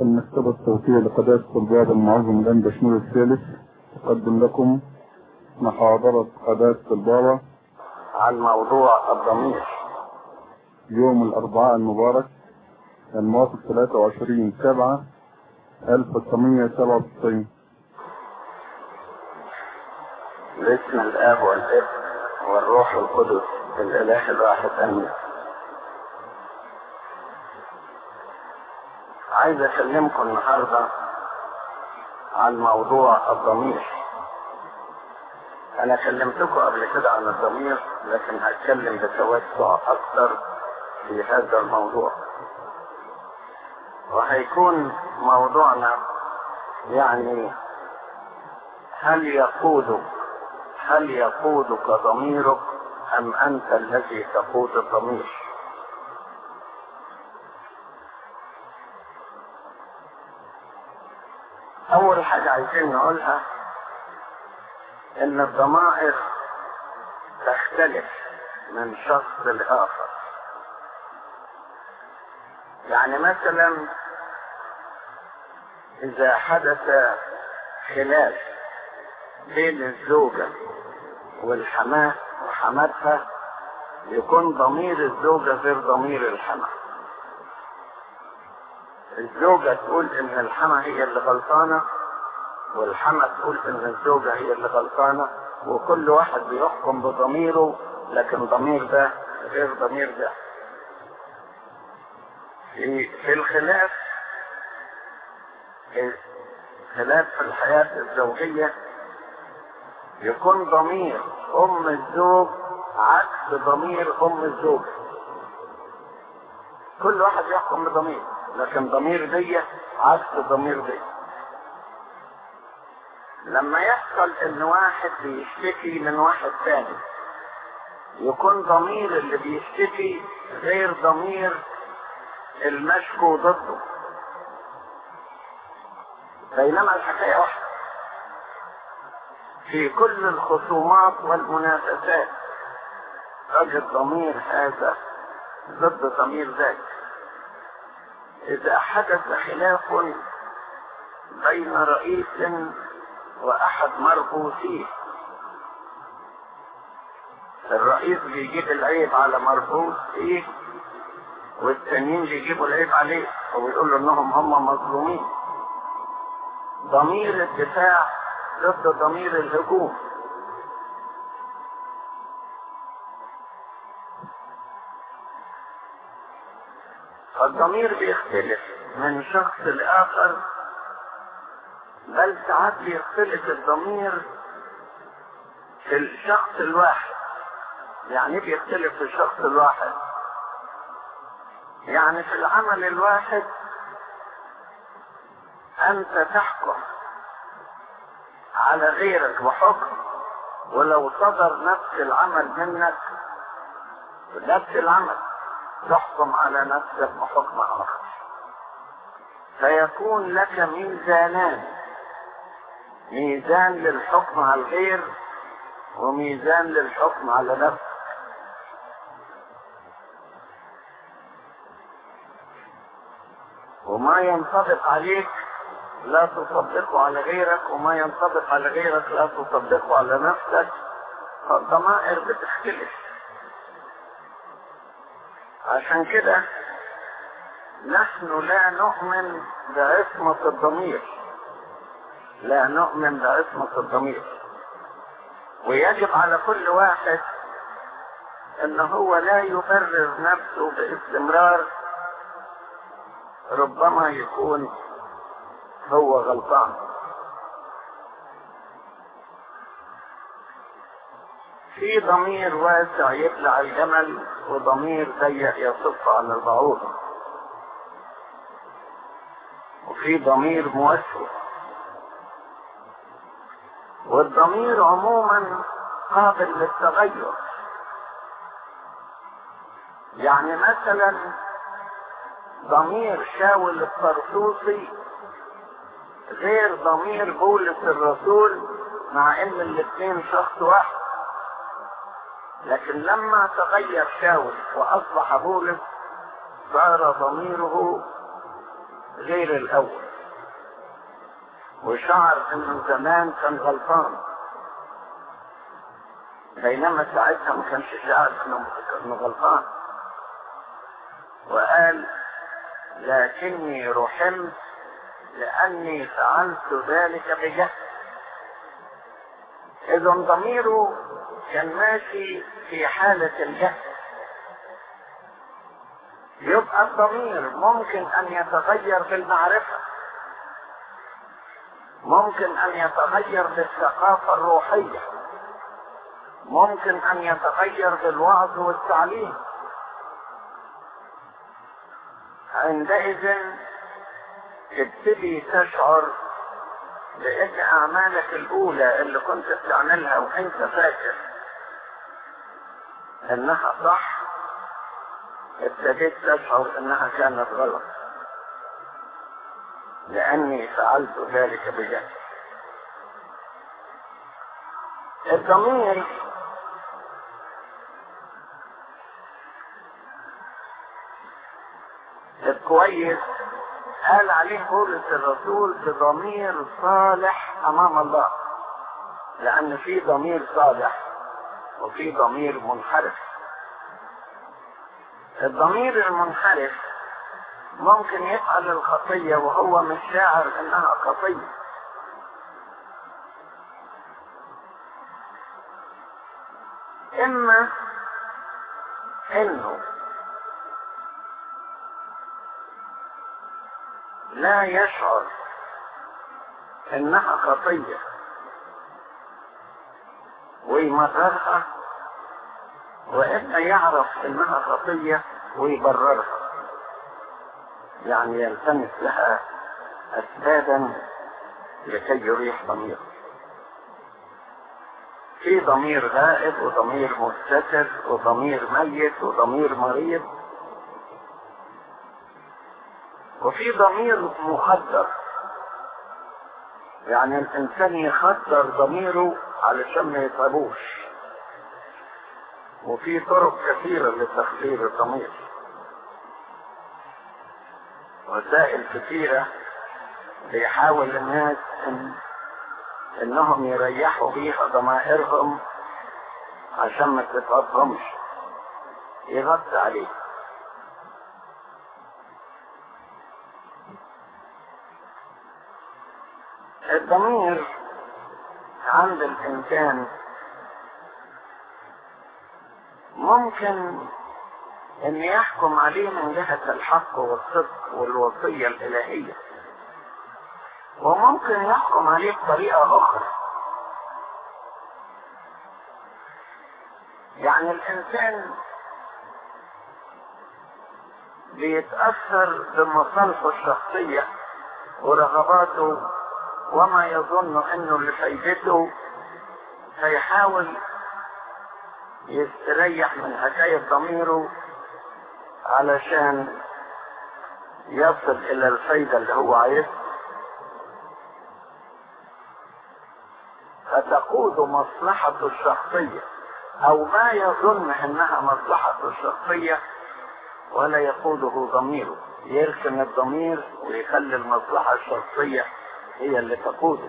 المكتبة الصوتية لقداسة الباب المعظم الآن بشمول الثالث تقدم لكم محاضرة قداسة البابا عن موضوع الضمير يوم الأربعاء المبارك الموافق 23 7 1997 باسم الاب والابن والروح القدس الاله الواحد امين عايز اكلمكم النهارده عن موضوع الضمير انا كلمتكم قبل كده عن الضمير لكن هتكلم بتوسع اكثر في هذا الموضوع وهيكون موضوعنا يعني هل يقودك هل يقودك ضميرك ام انت الذي تقود الضمير اول حاجة عايزين نقولها ان الضمائر تختلف من شخص لاخر يعني مثلا اذا حدث خلاف بين الزوجة والحماة وحماتها يكون ضمير الزوجة غير ضمير الحماة الزوجة تقول ان الحماة هي اللي غلطانة والحماة تقول ان الزوجة هي اللي غلطانة وكل واحد بيحكم بضميره لكن ضمير ده غير ضمير ده في, في الخلاف خلاف في الحياة الزوجية يكون ضمير ام الزوج عكس ضمير ام الزوج كل واحد يحكم بضمير لكن ضمير دي عكس ضمير دي لما يحصل ان واحد بيشتكي من واحد ثاني يكون ضمير اللي بيشتكي غير ضمير المشكو ضده بينما الحكاية واحدة في كل الخصومات والمنافسات تجد ضمير هذا ضد ضمير ذاك إذا حدث خلاف بين رئيس وأحد مرؤوسيه الرئيس بيجيب العيب على مرؤوسيه والتانيين بيجيبوا العيب عليه ويقولوا انهم هم مظلومين ضمير الدفاع ضد ضمير الهجوم فالضمير بيختلف من شخص لآخر بل ساعات بيختلف الضمير في الشخص الواحد يعني بيختلف في الشخص الواحد يعني في العمل الواحد انت تحكم على غيرك بحكم ولو صدر نفس العمل منك نفس العمل تحكم على نفسك بحكم اخر فيكون لك ميزانان ميزان للحكم على الغير وميزان للحكم على نفسك وما ينطبق عليك لا تصدقه على غيرك وما ينطبق على غيرك لا تصدقه على نفسك فالضمائر بتختلف عشان كده نحن لا نؤمن بعصمة الضمير لا نؤمن بعصمة الضمير ويجب على كل واحد ان هو لا يبرر نفسه باستمرار ربما يكون هو غلطان في ضمير واسع يبلع الجمل وضمير ضيق يصف على البعوضة وفي ضمير موسع والضمير عموما قابل للتغير يعني مثلا ضمير شاول الطرطوسي غير ضمير بولس الرسول مع ان الاثنين شخص واحد لكن لما تغير شاول واصبح بولس صار ضميره غير الاول وشعر انه زمان كان غلطان بينما ساعتها ما كانش شعر انه إنه غلطان وقال لكني رحمت لاني فعلت ذلك بجهل اذا ضميره كان ماشي في حالة الجهل يبقى الضمير ممكن ان يتغير بالمعرفة ممكن ان يتغير بالثقافة الروحية ممكن ان يتغير بالوعظ والتعليم عندئذ تبتدي تشعر بان اعمالك الاولى اللي كنت بتعملها وانت فاكر انها صح ابتديت تشعر انها كانت غلط لاني فعلت ذلك بجهل الضمير الكويس قال عليه بولس الرسول بضمير صالح امام الله لان في ضمير صالح وفي ضمير منحرف الضمير المنحرف ممكن يفعل الخطية وهو مش شاعر انها خطية اما انه لا يشعر انها خطية ويمررها واما يعرف انها خطية ويبررها يعني يلتمس لها اسبابا لكي يريح ضميره في ضمير غائب وضمير مستتر وضمير ميت وضمير مريض وفي ضمير مخدر يعني الانسان يخدر ضميره علشان ما يتعبوش وفي طرق كثيرة لتخدير الضمير وسائل كثيرة بيحاول الناس إن انهم يريحوا بيها ضمائرهم عشان ما تتعبهمش يغطي عليه الضمير عند الانسان ممكن ان يحكم عليه من جهة الحق والصدق والوصية الالهية وممكن يحكم عليه بطريقة اخرى يعني الانسان بيتأثر بمصالحه الشخصية ورغباته وما يظن انه لفايدته فيحاول يستريح من حكاية ضميره علشان يصل الى الفايدة اللي هو عايزها فتقود مصلحته الشخصية او ما يظن انها مصلحته الشخصية ولا يقوده ضميره يركن الضمير ويخلي المصلحة الشخصية هي اللي تقوده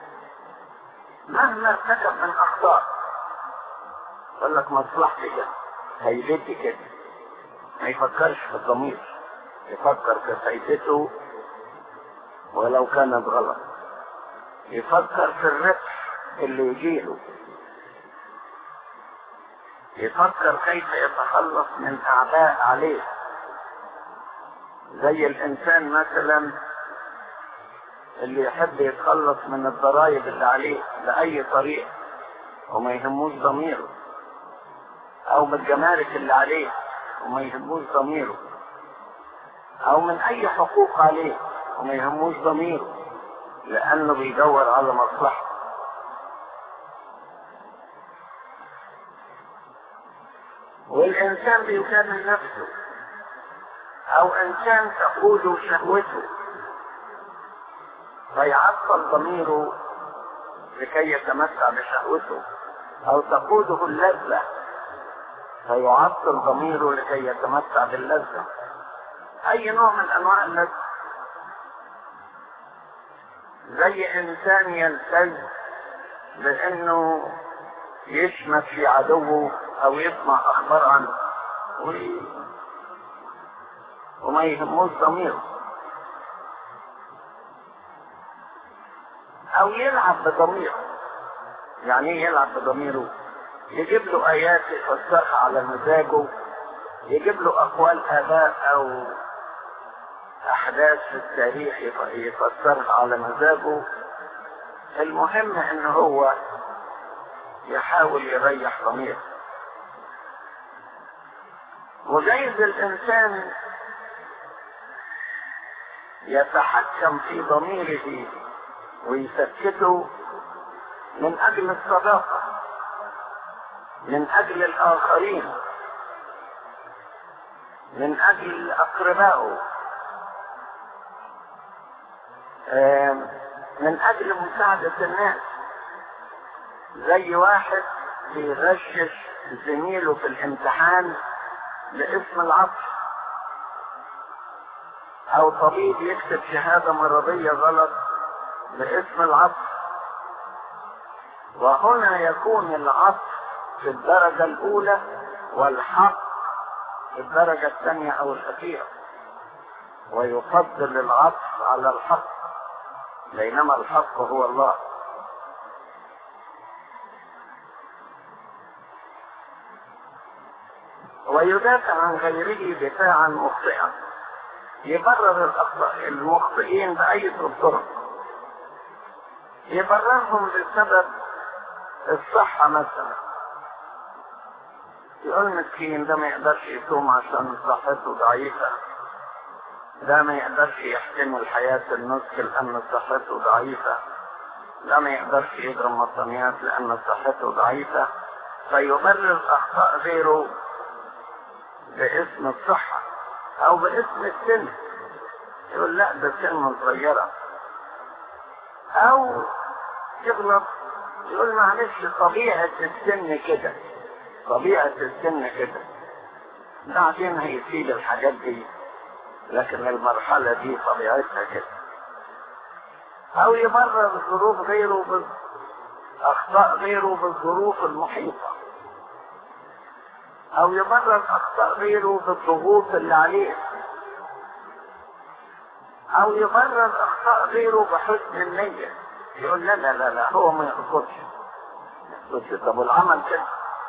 مهما ارتكب من اخطاء يقول لك مصلحتي كده فايدتي كده ما يفكرش في الضمير يفكر في فايدته ولو كانت غلط يفكر في الربح اللي يجيله يفكر كيف يتخلص من اعباء عليه زي الانسان مثلا اللي يحب يتخلص من الضرائب اللي عليه بأي طريقة وما يهموش ضميره أو من الجمارك اللي عليه وما يهموش ضميره أو من أي حقوق عليه وما يهموش ضميره لأنه بيدور على مصلحته والإنسان بيكامل نفسه أو إنسان تقوده شهوته فيعطل ضميره لكي يتمتع بشهوته او تقوده اللذة فيعطل ضميره لكي يتمتع باللذة اي نوع من انواع اللذة زي انسان يلتز بانه يشمت في عدوه او يسمع اخبار عنه و... وما يهموش ضميره او يلعب بضميره يعني ايه يلعب بضميره يجيب له ايات يفسرها على مزاجه يجيب له اقوال اباء او احداث في التاريخ يفسرها على مزاجه المهم ان هو يحاول يريح ضميره وجايز الانسان يتحكم في ضميره ويسكته من اجل الصداقه من اجل الاخرين من اجل اقربائه من اجل مساعدة الناس زي واحد بيغشش زميله في الامتحان باسم العطف او طبيب يكتب شهادة مرضية غلط باسم العطف وهنا يكون العطف في الدرجة الاولى والحق في الدرجة الثانية او الاخيرة ويفضل العطف على الحق بينما الحق هو الله ويدافع عن غيره دفاعا مخطئا يبرر الأخطاء المخطئين بأي طرق يبررهم بسبب الصحة مثلا يقول مسكين ده ما يقدرش يصوم عشان صحته ضعيفة ده ما يقدرش يحتمل حياة النسك لأن صحته ضعيفة ده ما يقدرش يضرب مطنيات لأن صحته ضعيفة فيبرر أخطاء غيره باسم الصحة أو باسم السن يقول لا ده سن صغيرة أو يغلط يقول معلش طبيعة السن كده طبيعة السن كده بعدين هيسيب الحاجات دي لكن المرحلة دي طبيعتها كده أو يبرر ظروف غيره بال... أخطاء غيره بالظروف المحيطة أو يبرر أخطاء غيره بالضغوط اللي عليه أو يبرر أخطاء غيره بحسن النية يقول لا لا لا لا هو ما يقصدش يقصدش طب والعمل كده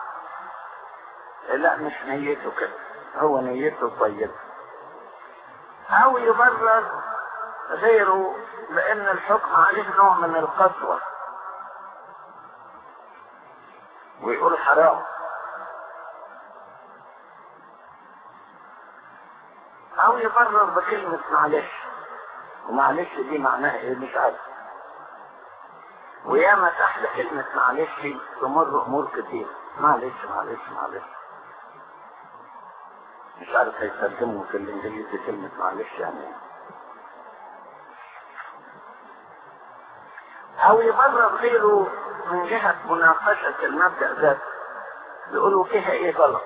لا مش نيته كده هو نيته طيبه او يبرر غيره بان الحكم عليه نوع من القسوة ويقول حرام او يبرر بكلمة معلش ومعلش دي معناها ايه مش عارف وياما تحت كلمة معلش تمر امور كتير معلش معلش معلش مش عارف هيستخدموا في الانجليزي كلمة معلش يعني او يبرر غيره من جهة مناقشة المبدأ ذاته يقولوا فيها ايه غلط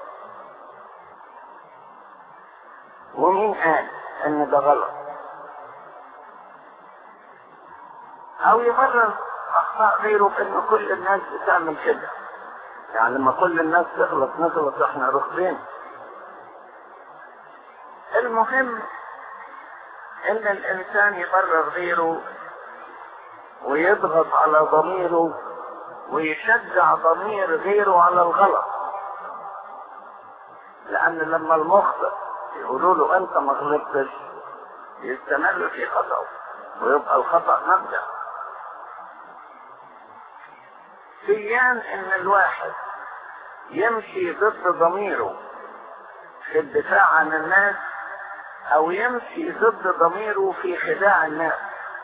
ومين قال ان ده غلط او يبرر اخطاء غيره في ان كل الناس بتعمل كده يعني لما كل الناس تغلط نغلط احنا رخصين المهم ان الانسان يبرر غيره ويضغط على ضميره ويشجع ضمير غيره على الغلط لان لما المخطئ يقولوا له انت ما غلطتش يستمر في خطأه ويبقى الخطأ مبدأ سيان ان الواحد يمشي ضد ضميره في الدفاع عن الناس او يمشي ضد ضميره في خداع الناس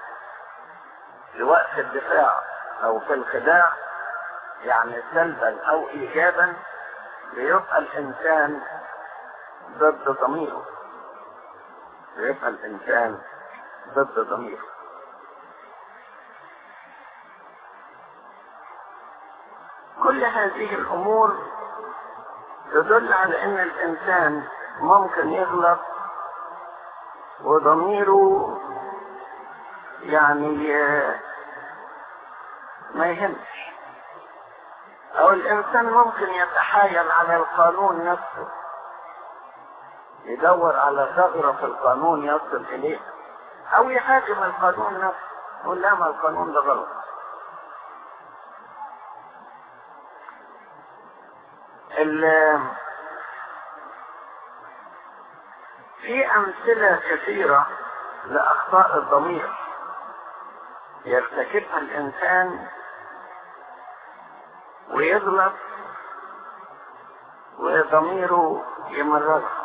سواء في الدفاع او في الخداع يعني سلبا او ايجابا ليبقى الانسان ضد ضميره ليبقى الانسان ضد ضميره كل هذه الامور تدل على ان الانسان ممكن يغلط وضميره يعني آه، ما يهمش او الانسان ممكن يتحايل على القانون نفسه يدور على ثغرة في القانون يصل اليه او يهاجم القانون نفسه يقول لا ما القانون ده غلط ال- في امثلة كثيرة لاخطاء الضمير يرتكبها الانسان ويغلط وضميره يمررها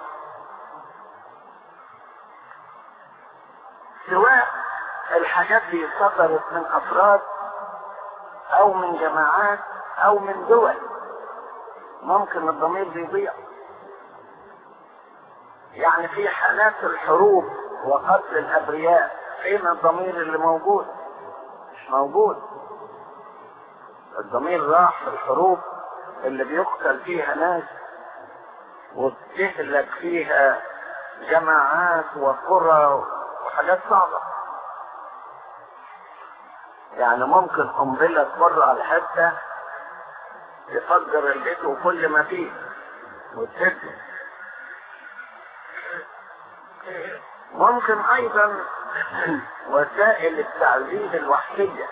سواء الحاجات دي صدرت من افراد او من جماعات او من دول ممكن الضمير بيضيع يعني في حالات الحروب وقتل الابرياء فين الضمير اللي موجود مش موجود الضمير راح في الحروب اللي بيقتل فيها ناس وبتهلك فيها جماعات وقرى وحاجات صعبة يعني ممكن قنبلة تمر على حتة يفجر البيت وكل ما فيه وتهدم ممكن ايضا وسائل التعذيب الوحشية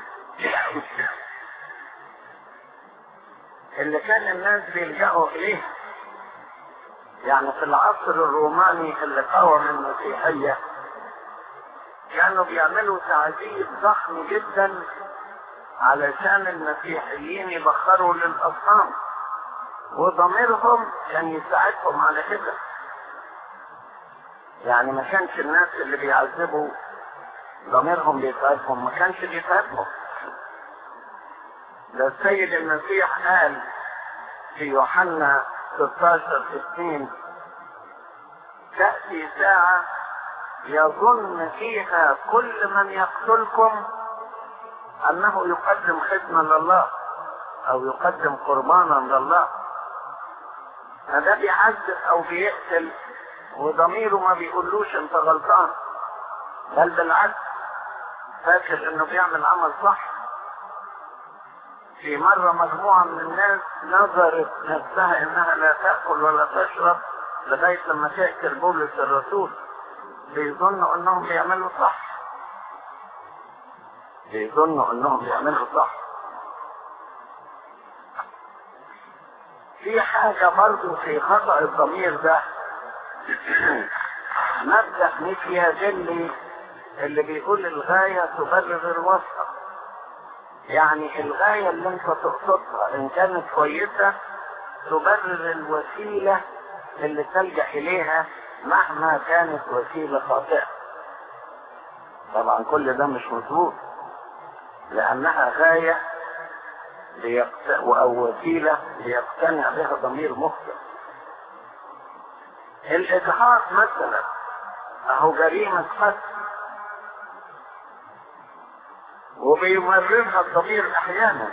اللي كان الناس بيلجأوا اليه يعني في العصر الروماني اللي قاوم المسيحية كانوا بيعملوا تعذيب ضخم جدا علشان المسيحيين يبخروا للأصنام وضميرهم كان يساعدهم على كده يعني ما كانش الناس اللي بيعذبوا ضميرهم بيتعبهم ما كانش بيتعبهم ده السيد المسيح قال في يوحنا 16 2 تأتي ساعة يظن فيها كل من يقتلكم أنه يقدم خدمة لله أو يقدم قربانا لله ده بيعذب أو بيقتل وضميره ما بيقولوش أنت غلطان بل بالعكس فاكر إنه بيعمل عمل صح في مرة مجموعة من الناس نظرت نفسها انها لا تأكل ولا تشرب لغاية لما تأكل بولس الرسول بيظنوا انهم بيعملوا صح بيظنوا انهم بيعملوا صح في حاجة برضو في خطأ الضمير ده مبدأ ميكيافيلي اللي بيقول الغاية تبرر الوسط يعني الغاية اللي انت تقصدها ان كانت كويسة تبرر الوسيلة اللي تلجأ اليها مهما كانت وسيلة خاطئة طبعا كل ده مش مظبوط لانها غاية ليقت... او وسيلة ليقتنع بها ضمير مخطئ الاجهاض مثلا اهو جريمة قتل وبيمررها الضمير احيانا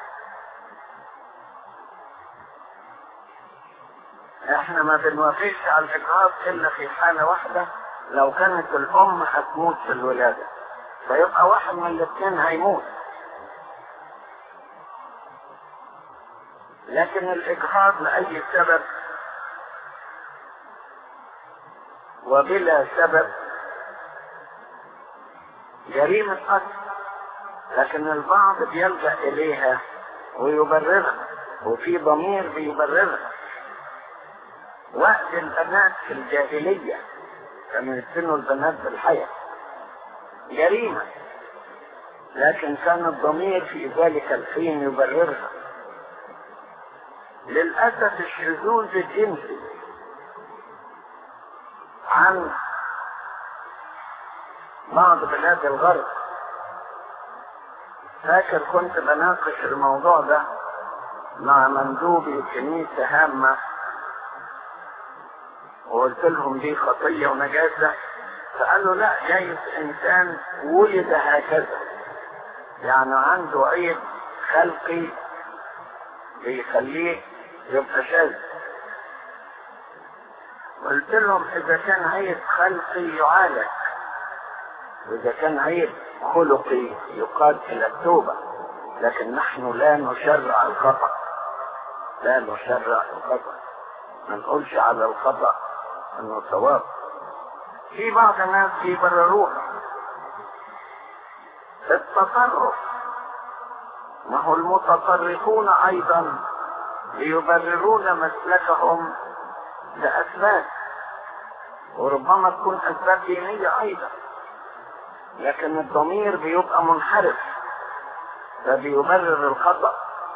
احنا ما بنوافقش على الاجهاض الا في حالة واحدة لو كانت الام هتموت في الولادة فيبقى واحد من الاثنين هيموت لكن الاجهاض لاي سبب وبلا سبب جريمة قتل لكن البعض بيلجأ إليها ويبررها وفي ضمير بيبررها وقت البنات في الجاهلية كانوا يدفنوا البنات بالحياة جريمة لكن كان الضمير في ذلك الحين يبررها للأسف الشذوذ الجنسي عن بعض بلاد الغرب فاكر كنت بناقش الموضوع ده مع مندوبي كنيسة هامة وقلت لهم دي خطية ونجاسة فقالوا لا جايز انسان ولد هكذا يعني عنده عيب خلقي بيخليه يبقى شاذ قلت لهم اذا كان عيب خلقي يعالج وإذا كان عيب خلقي يقاد إلى التوبة لكن نحن لا نشرع الخطأ لا نشرع الخطأ ما نقولش على الخطأ انه صواب في بعض الناس بيبرروها التطرف ما هو المتطرفون ايضا ليبررون مسلكهم لاسباب وربما تكون اسباب دينيه ايضا لكن الضمير بيبقى منحرف فبيبرر الخطأ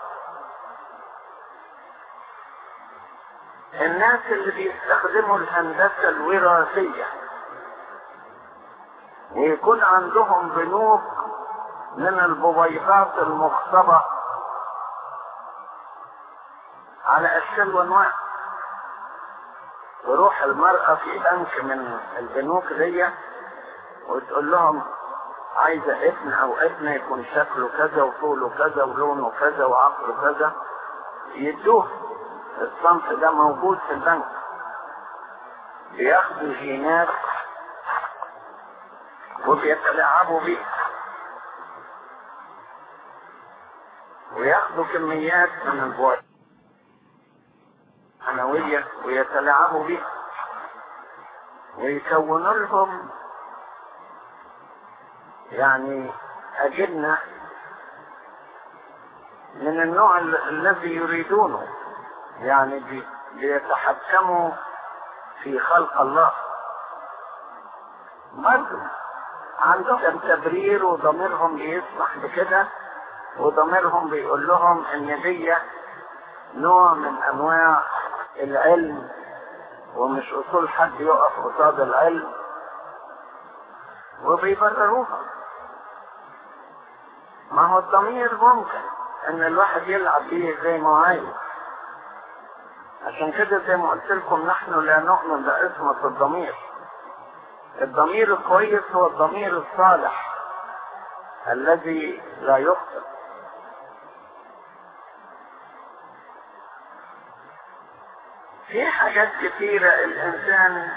الناس اللي بيستخدموا الهندسة الوراثية ويكون عندهم بنوك من البويضات المخصبة على أشكال وأنواع تروح المرأة في بنك من البنوك دي وتقول لهم عايزة ابن أو ابنة يكون شكله كذا وطوله كذا ولونه كذا وعقله كذا يدوه الصنف ده موجود في البنك بياخدوا جينات وبيتلاعبوا بيه وياخدوا كميات من البويض حنوية ويتلاعبوا بيه ويكونوا لهم يعني أجنة من النوع ال- الذي يريدونه يعني بي- بيتحكموا في خلق الله برضه عندهم تبرير وضميرهم بيسمح بكده وضميرهم بيقول لهم ان دي نوع من انواع العلم ومش اصول حد يقف قصاد العلم وبيبرروها ما هو الضمير ممكن ان الواحد يلعب بيه زي ما هو عايز عشان كده زي ما قلت لكم نحن لا نؤمن بعصمة الضمير الضمير الكويس هو الضمير الصالح الذي لا يخطئ في حاجات كثيرة الإنسان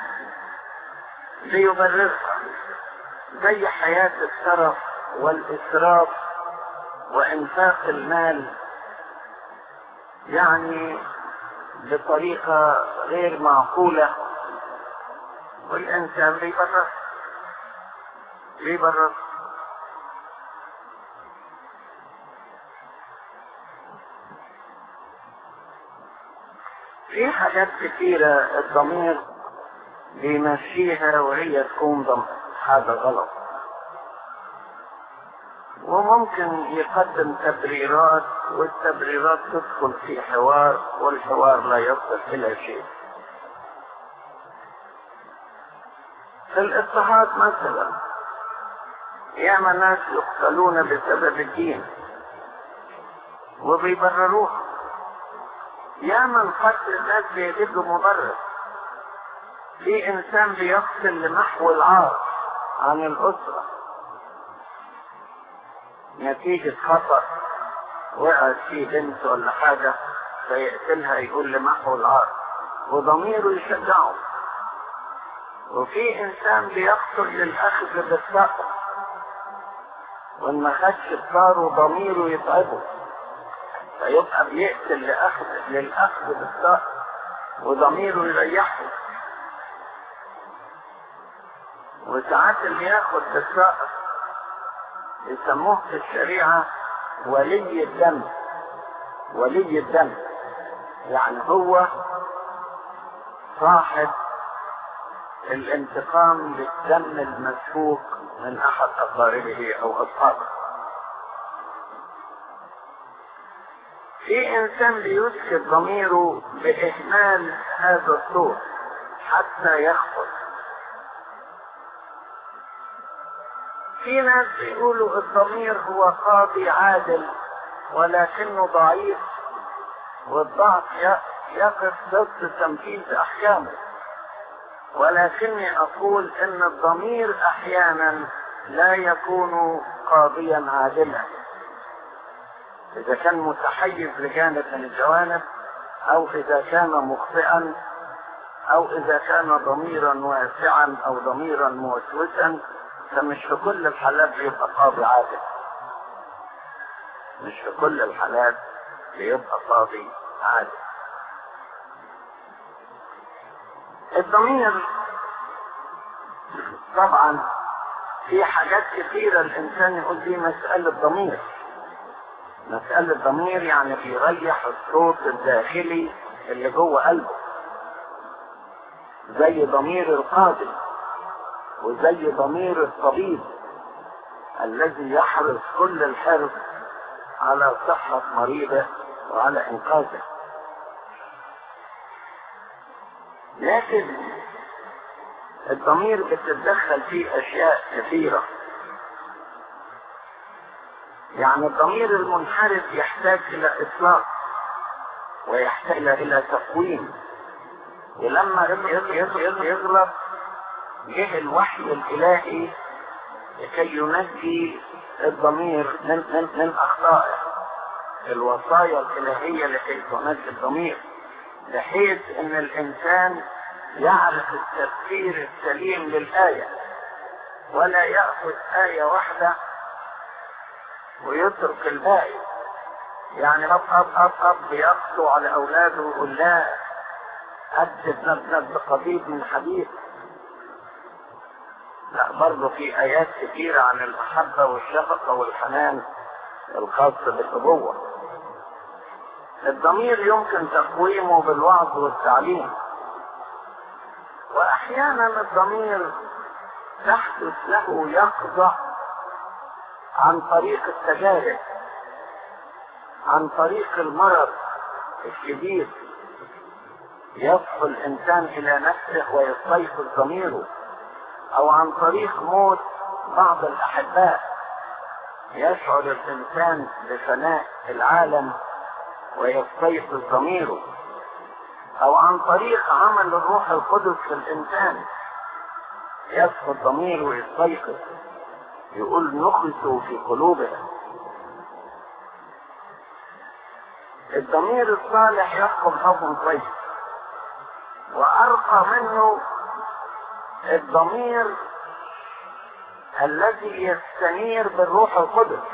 بيبررها زي حياة الترف والإسراف وإنفاق المال يعني بطريقة غير معقولة والإنسان بيبرر بيبرر في حاجات كثيرة الضمير بيمشيها وهي تكون ضم هذا غلط وممكن يقدم تبريرات والتبريرات تدخل في حوار والحوار لا يصل إلى شيء في الاضطهاد مثلا ياما ناس يقتلون بسبب الدين وبيبرروها ياما القتل الناس بيجد له مبرر في انسان بيقتل لمحو العار عن الاسره نتيجة خطأ وقعت فيه بنت ولا حاجة فيقتلها يقول لمحو العار وضميره يشجعه وفي انسان بيقتل للاخذ بالثأر وان ما خدش الثار ضميره يتعبه فيبقى بيقتل لأخذ للاخذ بالثأر وضميره يريحه وساعات اللي ياخد بالثأر يسموه في الشريعة ولي الدم ولي الدم يعني هو صاحب الانتقام للدم المسفوك من احد اقاربه او اصحابه في انسان بيسكت ضميره باهمال هذا الصوت حتى يخفض في ناس بيقولوا الضمير هو قاضي عادل ولكنه ضعيف والضعف يقف ضد تنفيذ احكامه ولكني اقول ان الضمير احيانا لا يكون قاضيا عادلا اذا كان متحيز لجانب من الجوانب او اذا كان مخطئا او اذا كان ضميرا واسعا او ضميرا موسوسا فمش في كل الحالات بيبقى قاضي عادل مش في كل الحالات بيبقى قاضي عادل الضمير طبعا في حاجات كثيرة الإنسان يقول دي مسألة ضمير مسألة ضمير يعني بيريح الصوت الداخلي اللي جوه قلبه زي ضمير القاضي وزي ضمير الطبيب الذي يحرص كل الحرص على صحة مريضه وعلى إنقاذه لكن الضمير بتتدخل فيه أشياء كثيرة يعني الضمير المنحرف يحتاج إلى إطلاق ويحتاج إلى تقويم ولما يغلط جه الوحي الإلهي لكي ينجي الضمير من, من, من أخطائه الوصايا الإلهية لكي تنجي الضمير بحيث أن الإنسان يعرف التفسير السليم للآية ولا يأخذ آية واحدة ويترك الباقي يعني أب أب أب أب بيقسو على أولاده ويقول لا أدب ابنك بقضيب من حديد لا برضه في آيات كثيرة عن المحبة والشفقة والحنان الخاص بالأبوة الضمير يمكن تقويمه بالوعظ والتعليم وأحيانا الضمير تحدث له يقظة عن طريق التجارب عن طريق المرض الشديد يصحو الإنسان إلى نفسه ويستيقظ ضميره أو عن طريق موت بعض الأحباء يشعر الإنسان بفناء العالم ويستيقظ ضميره أو عن طريق عمل الروح القدس في الإنسان يسقط ضميره ويستيقظ يقول نخسوا في قلوبنا الضمير الصالح يحكم حكم كويس وأرقى منه الضمير الذي يستنير بالروح القدس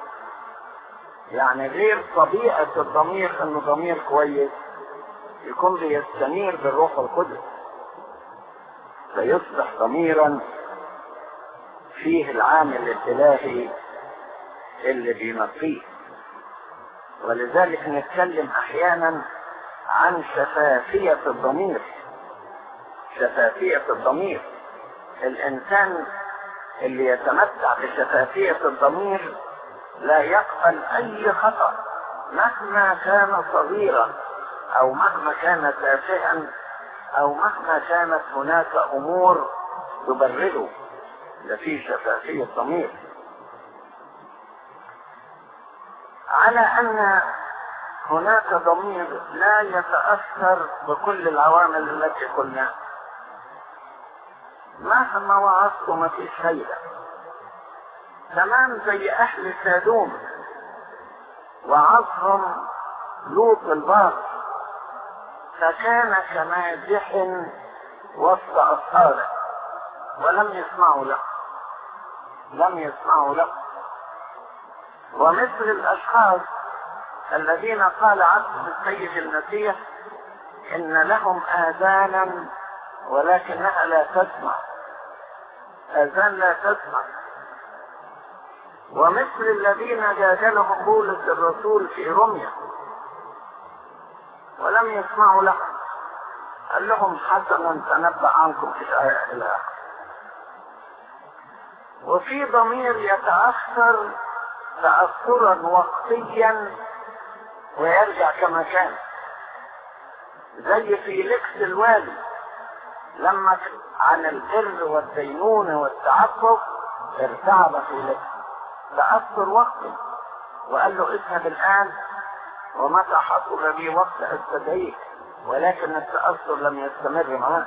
يعني غير طبيعة الضمير انه ضمير كويس يكون بيستنير بالروح القدس فيصبح ضميرا فيه العامل الالهي اللي بينقيه ولذلك نتكلم احيانا عن شفافية الضمير شفافية الضمير الانسان اللي يتمتع بشفافية الضمير لا يقبل اي خطأ مهما كان صغيرا او مهما كان تافها او مهما كانت هناك امور تبرره ده في شفافية ضمير على ان هناك ضمير لا يتأثر بكل العوامل التي قلناها مهما وعظت ما فيش فايدة تمام زي اهل سادوم وعظهم لوط البار فكان كمازح وسط اصحابه ولم يسمعوا له لم يسمعوا له ومثل الاشخاص الذين قال عنهم السيد المسيح ان لهم اذانا ولكنها لا تسمع اذان لا تسمع ومثل الذين جادلهم بولس الرسول في روميا ولم يسمعوا له قال لهم حسنا تنبأ عنكم في الآية إلى آخر وفي ضمير يتأثر تأثرا وقتيا ويرجع كما كان زي فيليكس الوالي لما عن البر والدينونة والتعفف ارتعب فيليكس تأثر وقتي وقال له اذهب الآن ومتى حصل لي وقت استدعيك ولكن التأثر لم يستمر معاه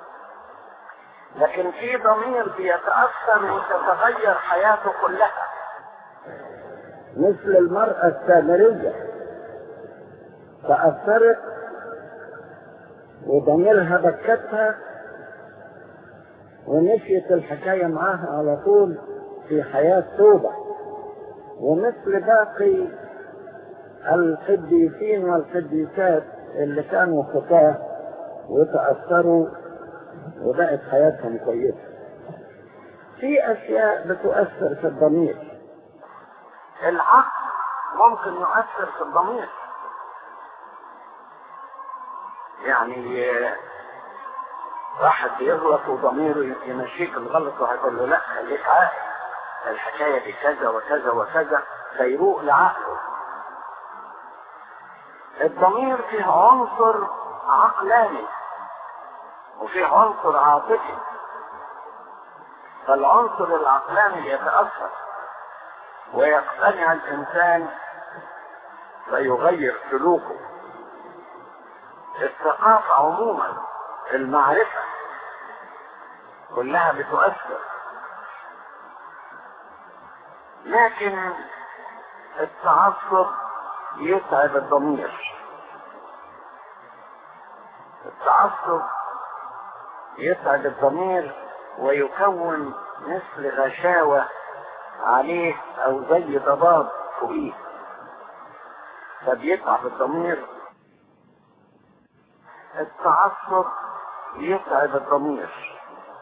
لكن في ضمير بيتأثر وتتغير حياته كلها مثل المرأة السامرية تأثرت وضميرها بكتها ومشيت الحكاية معاها على طول في حياة توبة ومثل باقي القديسين والقديسات اللي كانوا خطاة وتأثروا وبقت حياتهم كويسة في أشياء بتؤثر في الضمير العقل ممكن يؤثر في الضمير يعني آه، واحد بيغلط وضميره يمشيك الغلط وهيقول له لا خليك عاقل الحكاية دي كذا وكذا وكذا فيروق لعقله الضمير فيه عنصر عقلاني وفيه عنصر عاطفي فالعنصر العقلاني يتأثر ويقتنع الإنسان فيغير سلوكه الثقافة عموما المعرفة كلها بتؤثر لكن التعصب يتعب الضمير التعصب يتعب الضمير ويكون مثل غشاوة عليه أو زي ضباب فوقيه فبيتعب الضمير التعصب يتعب الضمير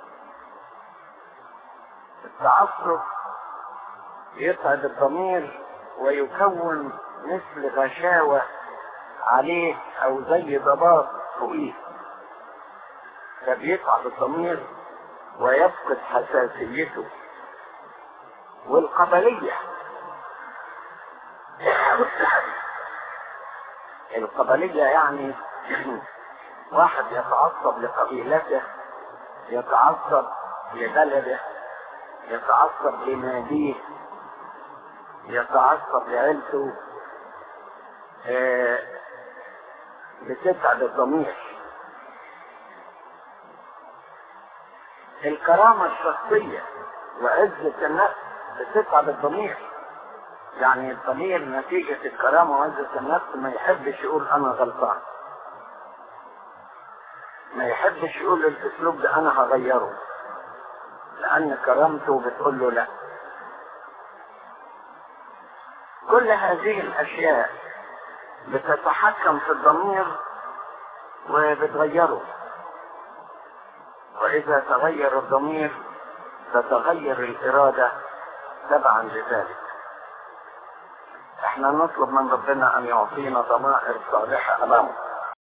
التعصب يتعب الضمير ويكون مثل غشاوة عليه أو زي ضباب فوقيه فبيتعب الضمير ويفقد حساسيته والقبلية القبلية يعني واحد يتعصب لقبيلته يتعصب لبلده يتعصب لناديه يتعصب لعيلته آه، بتتعب الضمير الكرامة الشخصية وعزة النفس بتتعب الضمير يعني الضمير نتيجة الكرامة وعزة النفس ما يحبش يقول أنا غلطان ما يحبش يقول الأسلوب ده أنا هغيره لأن كرامته بتقول له لا كل هذه الأشياء بتتحكم في الضمير وبتغيره وإذا تغير الضمير تتغير الإرادة تبعا لذلك احنا نطلب من ربنا أن يعطينا ضمائر صالحة أمامه